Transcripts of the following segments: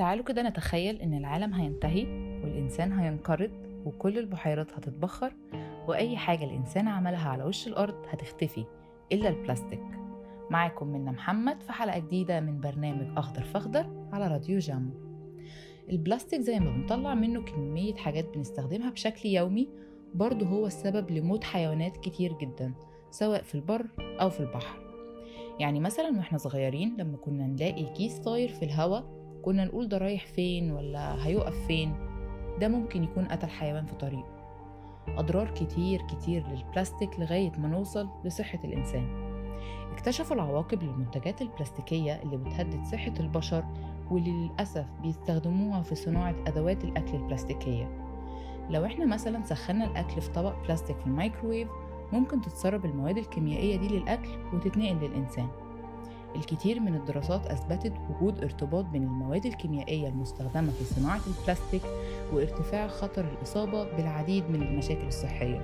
تعالوا كده نتخيل إن العالم هينتهي والإنسان هينقرض وكل البحيرات هتتبخر وأي حاجة الإنسان عملها على وش الأرض هتختفي إلا البلاستيك معاكم منا محمد في حلقة جديدة من برنامج أخضر فأخضر على راديو جامو البلاستيك زي ما بنطلع منه كمية حاجات بنستخدمها بشكل يومي برضه هو السبب لموت حيوانات كتير جدا سواء في البر أو في البحر يعني مثلا واحنا صغيرين لما كنا نلاقي كيس طاير في الهواء كنا نقول ده رايح فين ولا هيقف فين ده ممكن يكون قتل حيوان في طريقه أضرار كتير كتير للبلاستيك لغاية ما نوصل لصحة الإنسان اكتشفوا العواقب للمنتجات البلاستيكية اللي بتهدد صحة البشر واللي للأسف بيستخدموها في صناعة أدوات الأكل البلاستيكية لو احنا مثلا سخنا الأكل في طبق بلاستيك في الميكروويف ممكن تتسرب المواد الكيميائية دي للأكل وتتنقل للإنسان الكثير من الدراسات أثبتت وجود ارتباط بين المواد الكيميائية المستخدمة في صناعة البلاستيك وارتفاع خطر الإصابة بالعديد من المشاكل الصحية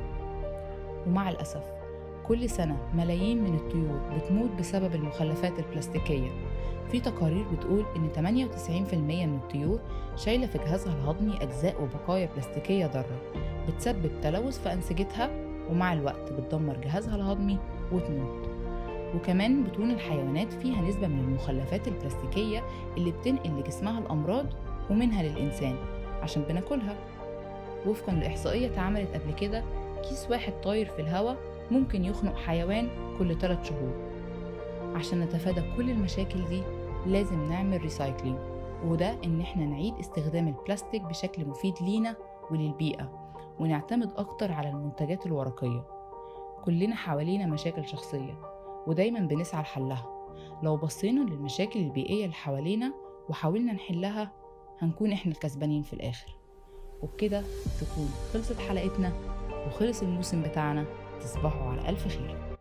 ومع الأسف كل سنة ملايين من الطيور بتموت بسبب المخلفات البلاستيكية في تقارير بتقول إن 98% من الطيور شايلة في جهازها الهضمي أجزاء وبقايا بلاستيكية ضارة بتسبب تلوث في أنسجتها ومع الوقت بتدمر جهازها الهضمي وتموت وكمان بطون الحيوانات فيها نسبة من المخلفات البلاستيكية اللي بتنقل لجسمها الأمراض ومنها للإنسان عشان بناكلها وفقا لإحصائية اتعملت قبل كده كيس واحد طاير في الهواء ممكن يخنق حيوان كل 3 شهور عشان نتفادى كل المشاكل دي لازم نعمل ريسايكلينج وده إن إحنا نعيد استخدام البلاستيك بشكل مفيد لينا وللبيئة ونعتمد أكتر على المنتجات الورقية كلنا حوالينا مشاكل شخصية ودايما بنسعى لحلها لو بصينا للمشاكل البيئية اللي حوالينا وحاولنا نحلها هنكون احنا الكسبانين في الآخر وبكده تكون خلصت حلقتنا وخلص الموسم بتاعنا تصبحوا على ألف خير